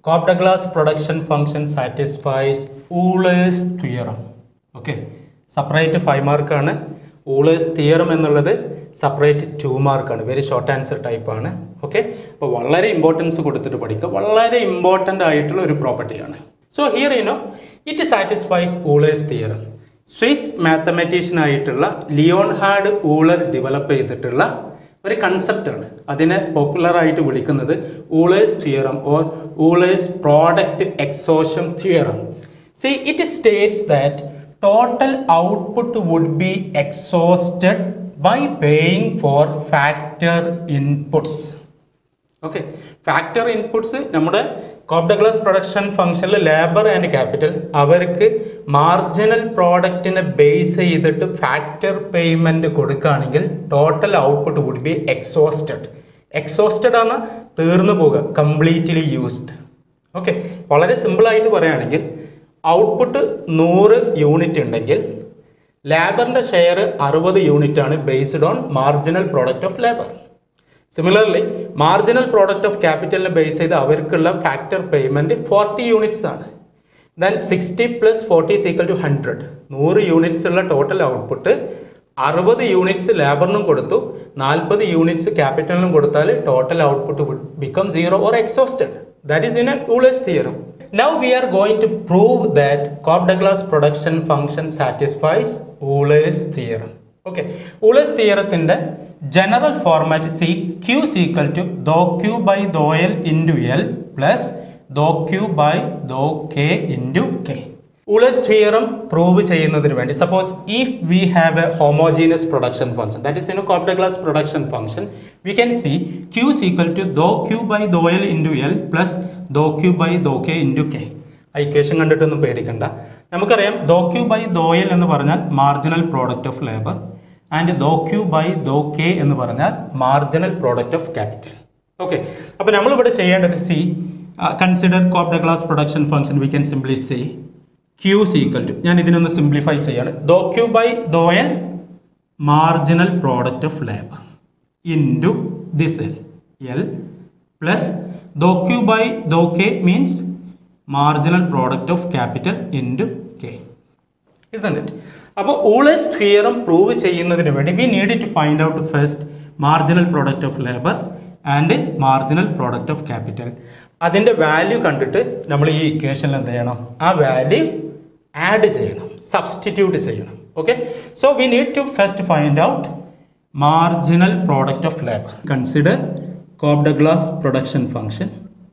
COP Douglas production function satisfies Euler's theorem okay separate five മാർക്കാണ് Euler's theorem എന്നുള്ളത് separate two മാർക്കാണ് very short answer ടൈപ്പാണ് okay അപ്പോൾ വളരെ ഇമ്പോർട്ടൻസ് കൊടുത്തിട്ട് പഠിക്കുക വളരെ ഇമ്പോർട്ടൻ്റ് ആയിട്ടുള്ള ഒരു പ്രോപ്പർട്ടിയാണ് so here you know it satisfies Euler's theorem Swiss mathematician ആയിട്ടുള്ള ലിയോൺ ഹാർഡ് ഊളർ ഡെവലപ്പ് ചെയ്തിട്ടുള്ള ഒരു കൺസെപ്റ്റാണ് അതിനെ പോപ്പുലറായിട്ട് വിളിക്കുന്നത് Euler's theorem or Euler's product exhaustion theorem see it states that total output would be exhausted by paying for factor inputs okay factor inputs നമ്മുടെ Cobb Douglas production ഫംഗ്ഷനിൽ labour and capital അവർക്ക് marginal പ്രോഡക്റ്റിനെ ബേസ് ചെയ്തിട്ട് factor payment കൊടുക്കുകയാണെങ്കിൽ total output would be exhausted exhausted ആണ് തീർന്നു പോകുക completely used okay വളരെ സിമ്പിളായിട്ട് പറയുകയാണെങ്കിൽ ഔട്ട്പുട്ട് നൂറ് യൂണിറ്റ് ഉണ്ടെങ്കിൽ ലേബറിൻ്റെ ഷെയർ അറുപത് യൂണിറ്റ് ആണ് based on marginal product of labour similarly marginal product of ക്യാപിറ്റലിനെ ബേസ് ചെയ്ത് അവർക്കുള്ള ഫാക്ടർ പേയ്മെൻറ്റ് ഫോർട്ടി യൂണിറ്റ്സ് ആണ് then sixty plus forty equal to hundred നൂറ് യൂണിറ്റ്സ് ഉള്ള ടോട്ടൽ ഔട്ട്പുട്ട് അറുപത് യൂണിറ്റ്സ് ലേബറിനും കൊടുത്തു നാൽപ്പത് യൂണിറ്റ്സ് ക്യാപിറ്റലിനും കൊടുത്താൽ total output become zero or exhausted that is in a Euler's theorem Now we are going to prove that Cobb-Douglas production function satisfies Euler's theorem. Okay, Euler's theorത്തിന്റെ general format C Q is equal to dou Q by dou L into L plus dou Q by dou K into K. Euler's theorem prove ചെയ്യുന്നതിന് വേണ്ടി suppose if we have a homogeneous production function that is in Cobb Douglas production function we can see Q is equal to dou Q by dou L into L plus dou Q by dou K into K. ആ equation കണ്ടിട്ടൊന്നും പേടിക്കണ്ട നമുക്കറിയാം doh Q by doh L എന്ന് പറഞ്ഞാൽ marginal product of labour and doh Q by though K എന്ന് പറഞ്ഞാൽ marginal product of capital okay അപ്പോൾ നമ്മളിവിടെ ചെയ്യേണ്ടത് see consider Cobb Douglas production function we can simply see Q equal to ഞാൻ ഇതിനൊന്ന് simplify ചെയ്യാണ് doh Q by doh L marginal product of labour into this L L plus doh Q by though K means marginal product of capital into K isn't it അപ്പോൾ Euler's theorem prove ചെയ്യുന്നതിന് വേണ്ടി we need to find out first marginal product of labour and marginal product of capital അതിൻ്റെ value കണ്ടിട്ട് നമ്മൾ ഈ ഇക്വേഷനിൽ എന്ത് ചെയ്യണം ആ വാല്യൂ ആഡ് ചെയ്യണം സബ്സ്റ്റിറ്റ്യൂട്ട് ചെയ്യണം okay so we need to first find out marginal product of labour consider Cobb Douglas production function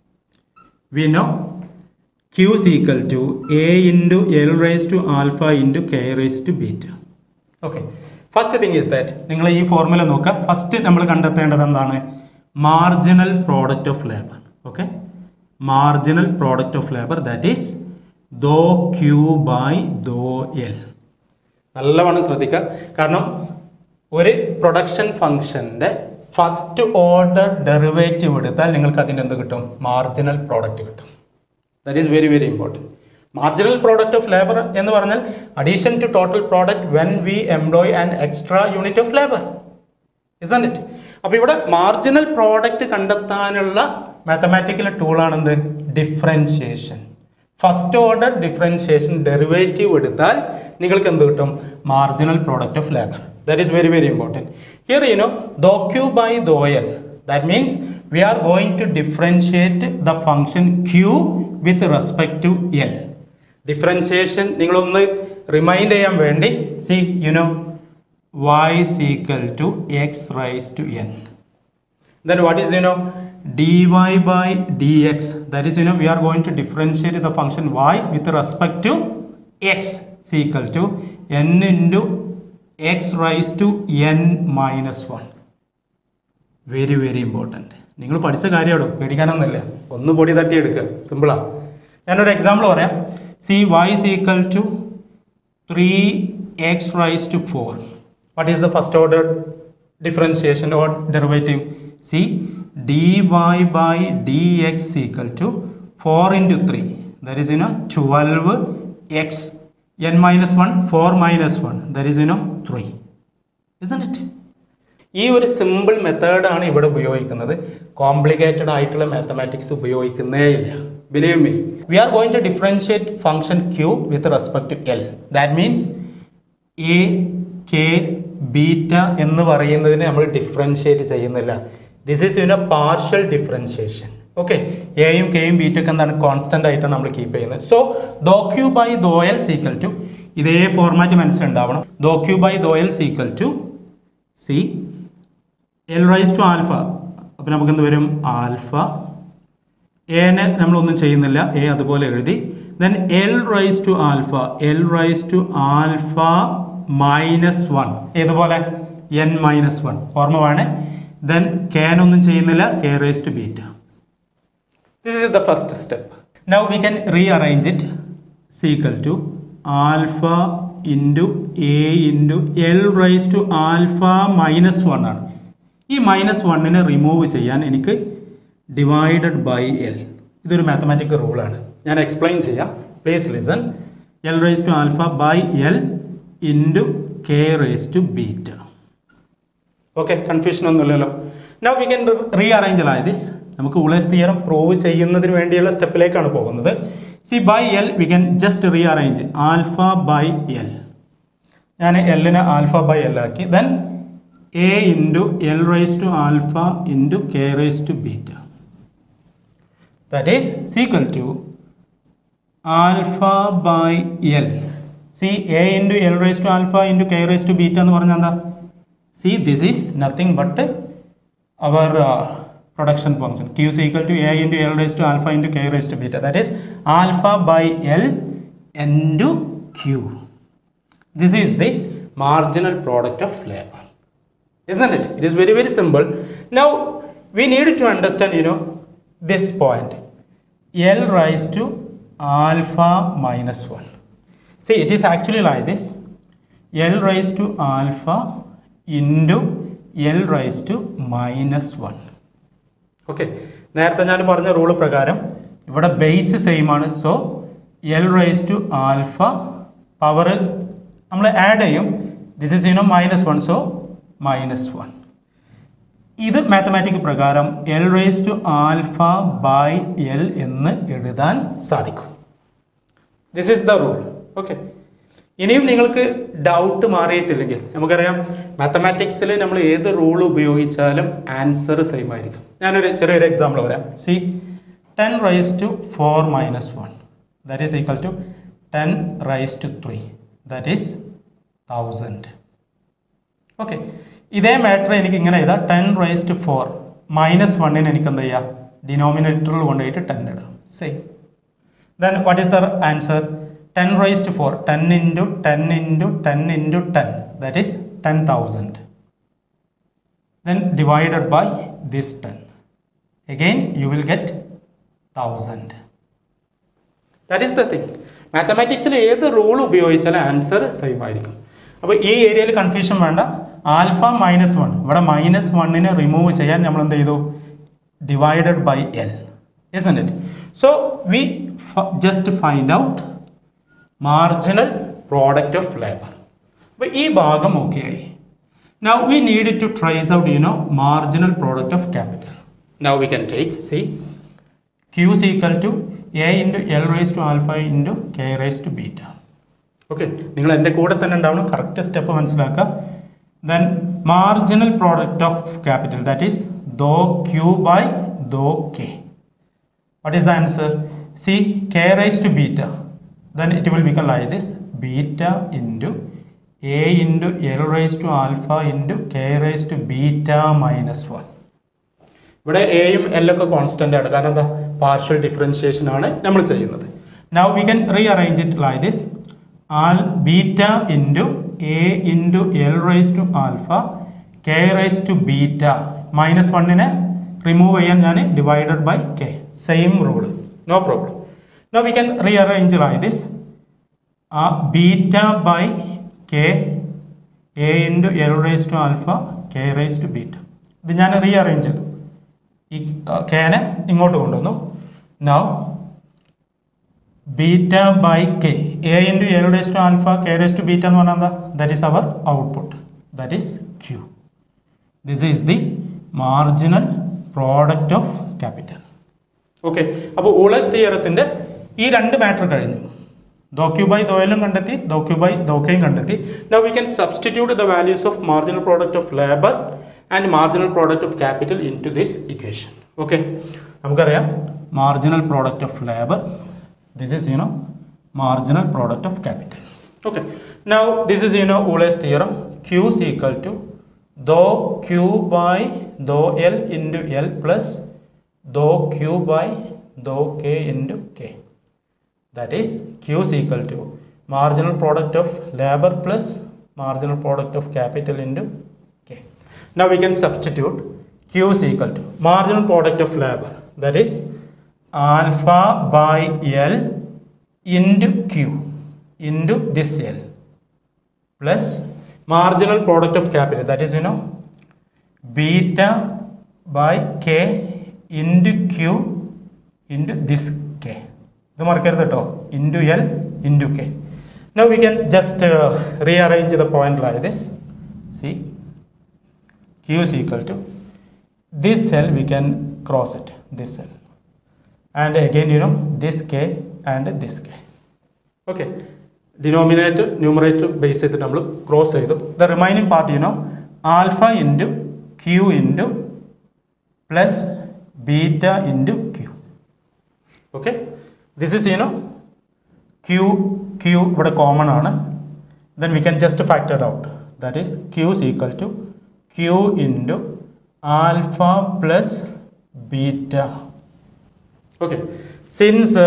we know q is equal to a into l raised to alpha into k raised to beta okay first thing is that നിങ്ങൾ ഈ formula നോക്കുക first നമ്മൾ കണ്ടെത്തേണ്ടത് എന്താണ് marginal product of labour okay marginal product of labour that is though Q by doh L നല്ലവണ്ണം ശ്രദ്ധിക്കുക കാരണം ഒരു പ്രൊഡക്ഷൻ ഫംഗ്ഷൻ്റെ ഫസ്റ്റ് ഓർഡർ ഡെറിവേറ്റീവ് എടുത്താൽ നിങ്ങൾക്ക് അതിൻ്റെ എന്ത് കിട്ടും മാർജിനൽ പ്രോഡക്റ്റ് കിട്ടും that is very very important marginal product of labour എന്ന് പറഞ്ഞാൽ addition to total product when we employ and extra unit of labour isn't it അപ്പോൾ ഇവിടെ മാർജിനൽ പ്രോഡക്റ്റ് കണ്ടെത്താനുള്ള മാത്തമാറ്റിക്കൽ ടൂളാണെന്ത് differentiation first order differentiation derivative എടുത്താൽ നിങ്ങൾക്ക് എന്ത് കിട്ടും marginal product of labour that is very very important here you know doh Q by doh L that means we are going to differentiate the function Q with respect to L differentiation നിങ്ങളൊന്ന് remind ചെയ്യാൻ വേണ്ടി see you know y is equal to x raised to n. Then what is you know dy by dx that is you know we are going to differentiate the function y with respect to x is equal to n into x raised to n minus 1. Very very important നിങ്ങൾ പഠിച്ച കാര്യമാണോ പേടിക്കാനൊന്നുമില്ല ഒന്ന് പൊടി തട്ടി എടുക്കുക സിമ്പിളാ ഞാനൊരു example പറയാം see Y is equal to three X raise to four what is the first order differentiation or derivative see dy by dx equal to 4 into 3 that is you know 12x n minus 1 4 minus 1 that is you know 3 isn't it ഈ ഒരു simple മെത്തേഡാണ് ഇവിടെ ഉപയോഗിക്കുന്നത് complicated ആയിട്ടുള്ള mathematics ഉപയോഗിക്കുന്നേ ഇല്ല believe me we are going to differentiate function Q with respect to L that means A K beta എന്ന് പറയുന്നതിനെ നമ്മൾ ഡിഫറൻഷിയേറ്റ് ചെയ്യുന്നില്ല ദിസ് ഈസ് യുന പാർഷ്യൽ ഡിഫറൻഷിയേഷൻ ഓക്കെ എയും കെയും ബീറ്റൊക്കെ എന്താണ് കോൺസ്റ്റന്റ് ആയിട്ടാണ് നമ്മൾ കീപ്പ് ചെയ്യുന്നത് so doh Q by doh L is equal to ഇതേ ഫോർമാറ്റ് മനസ്സിലുണ്ടാവണം doh Q by doh L is equal to see L raise to alpha അപ്പം നമുക്ക് എന്ത് വരും ആൽഫ എനെ നമ്മളൊന്നും ചെയ്യുന്നില്ല എ അതുപോലെ എഴുതി then L raise to alpha L raise to alpha minus one ഏതുപോലെ എൻ മൈനസ് വൺ ഓർമ്മ വേണേ ദെൻ കേനൊന്നും ചെയ്യുന്നില്ല K raise to beta this is the first step now we can rearrange it is equal to alpha into A into L raise to alpha minus one ആണ് ഈ minus വണ്ണിനെ remove ചെയ്യാൻ എനിക്ക് divided by L ഇതൊരു mathematical റൂളാണ് ഞാൻ explain ചെയ്യാം please listen L raise to alpha by L into K raise to beta okay confusion ഒന്നുമില്ലല്ലോ now we can rearrange like this നമുക്ക് ഉളേസ് തിയറം പ്രൂവ് ചെയ്യുന്നതിന് വേണ്ടിയുള്ള സ്റ്റെപ്പിലേക്കാണ് പോകുന്നത് C by L we can just rearrange alpha by L ഞാൻ എല്ലിനെ alpha by L ആക്കി then A into L raise to alpha into K raise to beta that is equal to alpha by L C A into L raise to alpha into K raise to beta എന്ന് പറഞ്ഞാൽ എന്താ see this is nothing but our production function Q is equal to a into l raised to alpha into k raised to beta that is alpha by l into q this is the marginal product of labor isn't it it is very very simple now we need to understand you know this point l raised to alpha minus 1 see it is actually like this l raised to alpha into l raised to minus 1 okay നേരത്തെ ഞാൻ പറഞ്ഞ rule പ്രകാരം ഇവിടെ base same ആണ് so L raise to alpha power നമ്മൾ add ചെയ്യും this is you know minus one so minus one ഇത് mathematic പ്രകാരം L raise to alpha by L എന്ന് എഴുതാൻ സാധിക്കും this is the rule okay ഇനിയും നിങ്ങൾക്ക് ഡൗട്ട് മാറിയിട്ടില്ലെങ്കിൽ നമുക്കറിയാം മാത്തമാറ്റിക്സിൽ നമ്മൾ ഏത് റൂൾ ഉപയോഗിച്ചാലും ആൻസർ സെയിം ആയിരിക്കും ഞാനൊരു ചെറിയൊരു എക്സാമ്പിൾ പറയാം see ten raise to four minus one that is equal to ten raise to three that is thousand okay ഇതേ മാറ്റർ എനിക്ക് ഇങ്ങനെ എഴുതാം ten raise to four minus വണ്ണിന് എനിക്ക് എന്താ ചെയ്യുക ഡിനോമിനേറ്ററിൽ കൊണ്ടുപോയിട്ട് ടെൻ ഇടാം same then what is the answer ten raise to four ten into ten into ten into ten that is ten thousand then divided by this ten again you will get thousand that is the thing മാത്തമാറ്റിക്സിൽ ഏത് rule ഉപയോഗിച്ചാലും answer same ആയിരിക്കും അപ്പോൾ ഈ ഏരിയയിൽ confusion വേണ്ട alpha minus one ഇവിടെ minus വണ്ണിനെ റിമൂവ് ചെയ്യാൻ നമ്മൾ എന്ത് ചെയ്തു divided by L isn't it so we just find out marginal product of labour അപ്പോൾ ഈ ഭാഗം ഓക്കെ ആയി now we need to trace out you know marginal product of capital now we can take C Q is equal to A into L raise to alpha into K raise to beta okay നിങ്ങൾ എൻ്റെ കൂടെ തന്നെ ഉണ്ടാവണം correct step മനസ്സിലാക്കുക then marginal product of capital that is though Q by though K what is the answer see k raised to beta then it will become like this beta into a into l raised to alpha into k raised to beta minus 1 ഇവിടെ എയും L ഒക്കെ constant ആണ് കാരണം എന്താ partial differentiation ആണ് നമ്മൾ ചെയ്യുന്നത് now we can rearrange it like this ആൽ beta into A into L raise to alpha K raise to beta minus വണ്ണിനെ റിമൂവ് ചെയ്യാൻ ഞാൻ divided by K same rule no problem no we can rearrange like this ആ beta by K A into L raise to alpha K raise to beta ഇത് ഞാൻ rearrange ചെയ്തു ഈ കെനെ ഇങ്ങോട്ട് കൊണ്ടുവന്നു now beta by K A into L raise to alpha K raise to beta എന്ന് പറഞ്ഞാൽ എന്താ that is our output that is Q this is the marginal product of capital okay അപ്പോൾ Euler's തിയറത്തിൻ്റെ ഈ രണ്ട് മാറ്റർ കഴിഞ്ഞു ദോക്യു by ദോയലും കണ്ടെത്തി ദോക്യു by ദോക്കയും കണ്ടെത്തി now we can substitute the values of marginal product of labour and marginal product of capital into this equation okay നമുക്കറിയാം marginal product of labour this is you know marginal product of capital okay now this is you know Euler's theorem q is equal to dou q by dou l into l plus dou q by dou k into k that is q is equal to marginal product of labor plus marginal product of capital into k now we can substitute q is equal to marginal product of labor that is alpha by l into q into this L plus marginal product of capital that is you know beta by k into q into this k ഇത് മറക്കരുത് കേട്ടോ into L into K no we can just rearrange the point like this C q is equal to this cell we can cross it this cell and again you know this k and this k okay denominator numerator base ചെയ്തിട്ട് നമ്മൾ cross ചെയ്തു the remaining part you know alpha into Q into plus beta into Q okay this is you know Q Q ഇവിടെ common ആണ് then we can just factor out that is Q is equal to Q into alpha plus beta okay since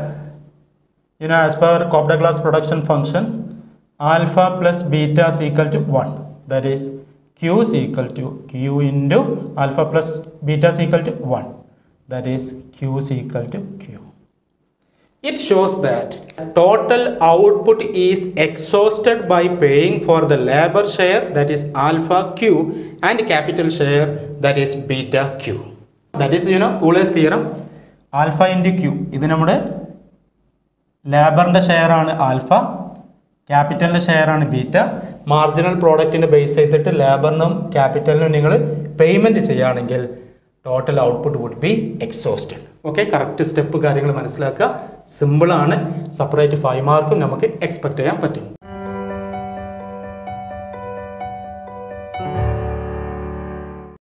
you know as per Cobb-Douglas production function alpha plus beta is equal to 1 that is q is equal to q into alpha plus beta is equal to 1 that is q is equal to q it shows that total output is exhausted by paying for the labor share that is alpha q and capital share that is beta q that is you know Euler's theorem alpha into q ഇത് നമ്മുടെ ലേബറിൻ്റെ ഷെയറാണ് alpha ക്യാപിറ്റലിൻ്റെ ഷെയറാണ് beta marginal പ്രോഡക്റ്റിൻ്റെ base ചെയ്തിട്ട് ലേബറിനും ക്യാപിറ്റലിനും നിങ്ങൾ പേയ്മെൻറ്റ് ചെയ്യുകയാണെങ്കിൽ total output would be exhausted okay correct step കാര്യങ്ങൾ മനസ്സിലാക്കുക സിമ്പിളാണ് സെപ്പറേറ്റ് ഫൈവ് മാർക്കും നമുക്ക് എക്സ്പെക്ട് ചെയ്യാൻ പറ്റും